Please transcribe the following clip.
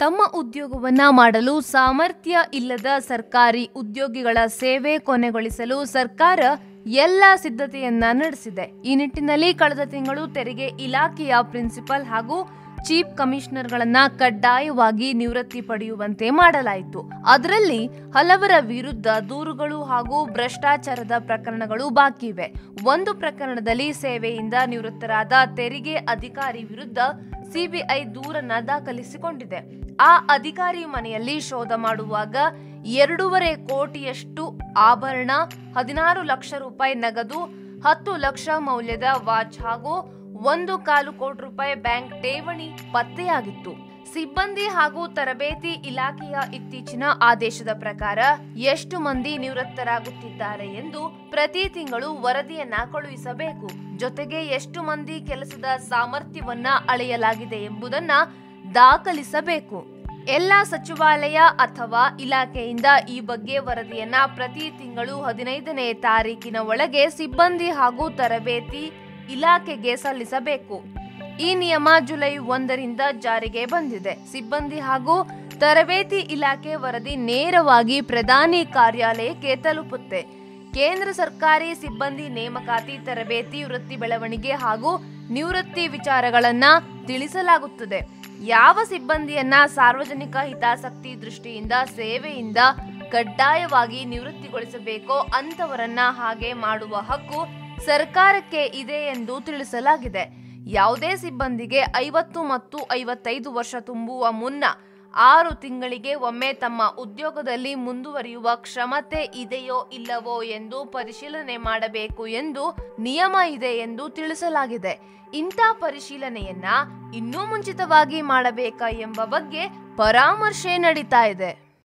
ತಮ್ಮ ಉದ್ಯೋಗವನ್ನ ಮಾಡಲು ಸಾಮರ್ಥ್ಯ ಇಲ್ಲದ ಸರ್ಕಾರಿ ಉದ್ಯೋಗಿಗಳ ಸೇವೆ ಕೊನೆಗೊಳಿಸಲು ಸರ್ಕಾರ ಎಲ್ಲ ಸಿದ್ಧತೆಯನ್ನ ನಡೆಸಿದೆ ಈ ನಿಟ್ಟಿನಲ್ಲಿ ಕಳೆದ ತಿಂಗಳು ತೆರಿಗೆ ಇಲಾಖೆಯ ಪ್ರಿನ್ಸಿಪಲ್ ಹಾಗೂ ಚೀಫ್ ಕಮಿಷನರ್ಗಳನ್ನ ಕಡ್ಡಾಯವಾಗಿ ನಿವೃತ್ತಿ ಪಡೆಯುವಂತೆ ಮಾಡಲಾಯಿತು ಅದರಲ್ಲಿ ಹಲವರ ವಿರುದ್ಧ ದೂರುಗಳು ಹಾಗೂ ಭ್ರಷ್ಟಾಚಾರದ ಪ್ರಕರಣಗಳು ಬಾಕಿ ಇವೆ ಒಂದು ಪ್ರಕರಣದಲ್ಲಿ ಸೇವೆಯಿಂದ ನಿವೃತ್ತರಾದ ತೆರಿಗೆ ಅಧಿಕಾರಿ ವಿರುದ್ಧ ಸಿಬಿಐ ದೂರನ್ನ ದಾಖಲಿಸಿಕೊಂಡಿದೆ ಆ ಅಧಿಕಾರಿ ಮನೆಯಲ್ಲಿ ಶೋಧ ಮಾಡುವಾಗ ಎರಡೂವರೆ ಕೋಟಿಯಷ್ಟು ಆಭರಣ ಹದಿನಾರು ಲಕ್ಷ ರೂಪಾಯಿ ನಗದು ಹತ್ತು ಲಕ್ಷ ಮೌಲ್ಯದ ವಾಚ್ ಹಾಗೂ ಒಂದು ಕಾಲು ಕೋಟಿ ರೂಪಾಯಿ ಬ್ಯಾಂಕ್ ಠೇವಣಿ ಪತ್ತೆಯಾಗಿತ್ತು ಸಿಬ್ಬಂದಿ ಹಾಗೂ ತರಬೇತಿ ಇಲಾಖೆಯ ಇತ್ತೀಚಿನ ಆದೇಶದ ಪ್ರಕಾರ ಎಷ್ಟು ಮಂದಿ ನಿವೃತ್ತರಾಗುತ್ತಿದ್ದಾರೆ ಎಂದು ಪ್ರತಿ ತಿಂಗಳು ವರದಿಯನ್ನ ಕಳುಹಿಸಬೇಕು ಜೊತೆಗೆ ಎಷ್ಟು ಮಂದಿ ಕೆಲಸದ ಸಾಮರ್ಥ್ಯವನ್ನ ಅಳೆಯಲಾಗಿದೆ ಎಂಬುದನ್ನ ದಾಖಲಿಸಬೇಕು ಎಲ್ಲ ಸಚಿವಾಲಯ ಅಥವಾ ಇಲಾಖೆಯಿಂದ ಈ ಬಗ್ಗೆ ವರದಿಯನ್ನ ಪ್ರತಿ ತಿಂಗಳು ಹದಿನೈದನೇ ತಾರೀಕಿನ ಒಳಗೆ ಸಿಬ್ಬಂದಿ ಹಾಗೂ ತರಬೇತಿ ಇಲಾಖೆಗೆ ಸಲ್ಲಿಸಬೇಕು ಈ ನಿಯಮ ಜುಲೈ ಒಂದರಿಂದ ಜಾರಿಗೆ ಬಂದಿದೆ ಸಿಬ್ಬಂದಿ ಹಾಗೂ ತರಬೇತಿ ಇಲಾಖೆ ವರದಿ ನೇರವಾಗಿ ಪ್ರಧಾನಿ ಕಾರ್ಯಾಲಯಕ್ಕೆ ತಲುಪುತ್ತೆ ಕೇಂದ್ರ ಸರ್ಕಾರಿ ಸಿಬ್ಬಂದಿ ನೇಮಕಾತಿ ತರಬೇತಿ ವೃತ್ತಿ ಬೆಳವಣಿಗೆ ಹಾಗೂ ನಿವೃತ್ತಿ ವಿಚಾರಗಳನ್ನ ತಿಳಿಸಲಾಗುತ್ತದೆ ಯಾವ ಸಿಬ್ಬಂದಿಯನ್ನ ಸಾರ್ವಜನಿಕ ಹಿತಾಸಕ್ತಿ ದೃಷ್ಟಿಯಿಂದ ಸೇವೆಯಿಂದ ಕಡ್ಡಾಯವಾಗಿ ನಿವೃತ್ತಿಗೊಳಿಸಬೇಕೋ ಅಂತವರನ್ನ ಹಾಗೆ ಮಾಡುವ ಹಕ್ಕು ಸರ್ಕಾರಕ್ಕೆ ಇದೆ ಎಂದು ತಿಳಿಸಲಾಗಿದೆ ಯಾವುದೇ ಸಿಬ್ಬಂದಿಗೆ ಐವತ್ತು ಮತ್ತು ಐವತ್ತೈದು ವರ್ಷ ತುಂಬುವ ಮುನ್ನ ಆರು ತಿಂಗಳಿಗೆ ಒಮ್ಮೆ ತಮ್ಮ ಉದ್ಯೋಗದಲ್ಲಿ ಮುಂದುವರಿಯುವ ಕ್ಷಮತೆ ಇದೆಯೋ ಇಲ್ಲವೋ ಎಂದು ಪರಿಶೀಲನೆ ಮಾಡಬೇಕು ಎಂದು ನಿಯಮ ಇದೆ ಎಂದು ತಿಳಿಸಲಾಗಿದೆ ಇಂಥ ಪರಿಶೀಲನೆಯನ್ನ ಇನ್ನೂ ಮುಂಚಿತವಾಗಿ ಮಾಡಬೇಕಾ ಎಂಬ ಬಗ್ಗೆ ಪರಾಮರ್ಶೆ ನಡೀತಾ ಇದೆ